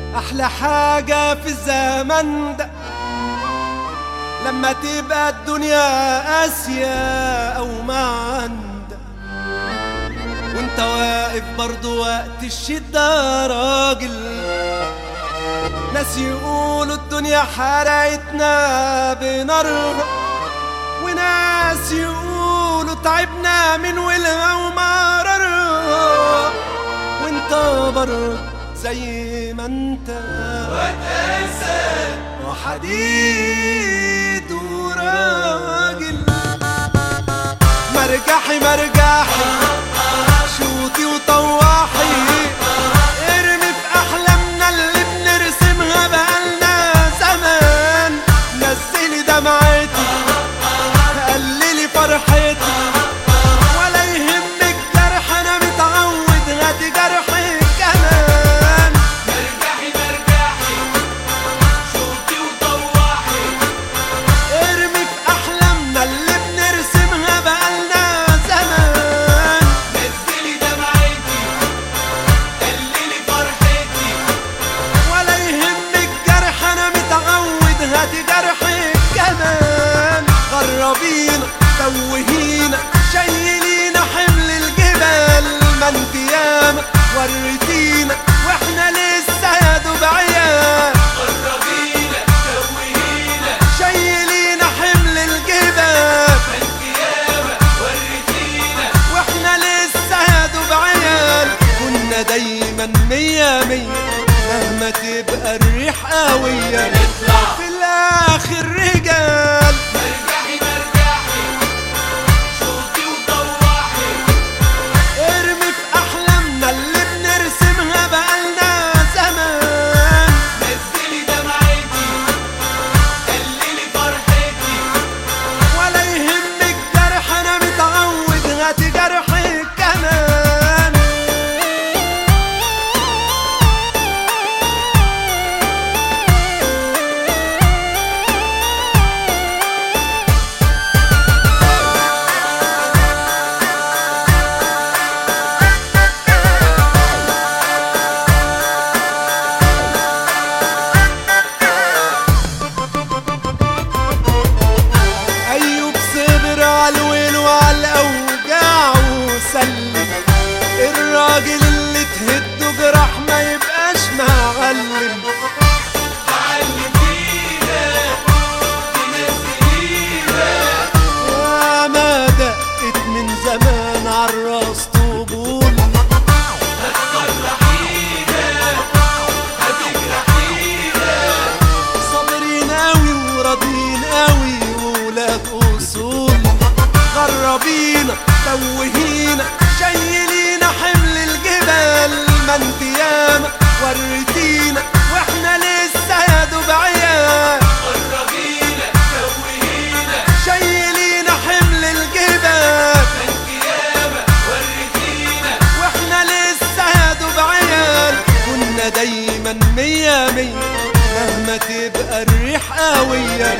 أحلى حاجة في الزمن ده لما تبقى الدنيا قاسية أو ما عندك وانت واقف برضو وقت الشدة راجل ناس يقولوا الدنيا حرقتنا بنارها وناس يقولوا تعبنا من ولها ومررها وانت برضو زي ما انت وحديد وراجل مرجحي مرجحي شوطي وطواحي ارمي في احلامنا اللي بنرسمها بقالنا زمان نزلي دمعتي قللي فرحتي ولا يهمك جرح انا متعود هاتي جرحي كمان مرجحي مرجحي شوطي وطواحي ارمي في احلامنا اللي بنرسمها بقالنا زمان نزلي دمعتي قللي فرحتي ولا يهمك جرح انا متعود هاتي جرحي كمان غربينا توهينا شيلينا حمل الجبال ما انت ياما وريتينا واحنا لسه يا دوب عيال قربينا توهينا شيلينا حمل الجبال انت ياما وريتينا واحنا لسه يا دوب عيال كنا دايما مية مية مهما تبقى الريح قوية نطلع في الاخر رجال مرجحي مرجحي شوطي وطواحي ارمي في احلامنا اللي بنرسمها بقالنا زمان نزلي دمعتي قللي فرحتي ولا يهمك جرح انا متعود هاتي جرحي كمان ايوب صبر على الويل وعلى الاوجاع وسلم الراجل اللي تهده جراح ما يبقاش معلم تعلم فينا تنزلينا وما دقت من زمان عالراس طبول هتفرحينا هتجرحينا صابرين قوي وراضيين قوي وولاد اصول غربينا توهينا شيلينا حمل الجبال ما انت ياما وريتينا واحنا لسه يا دوب عيال قربينا توهينا شيلينا حمل الجبال انت ياما وريتينا واحنا لسه يا دوب عيال كنا دايما مية مية مهما تبقى الريح قوية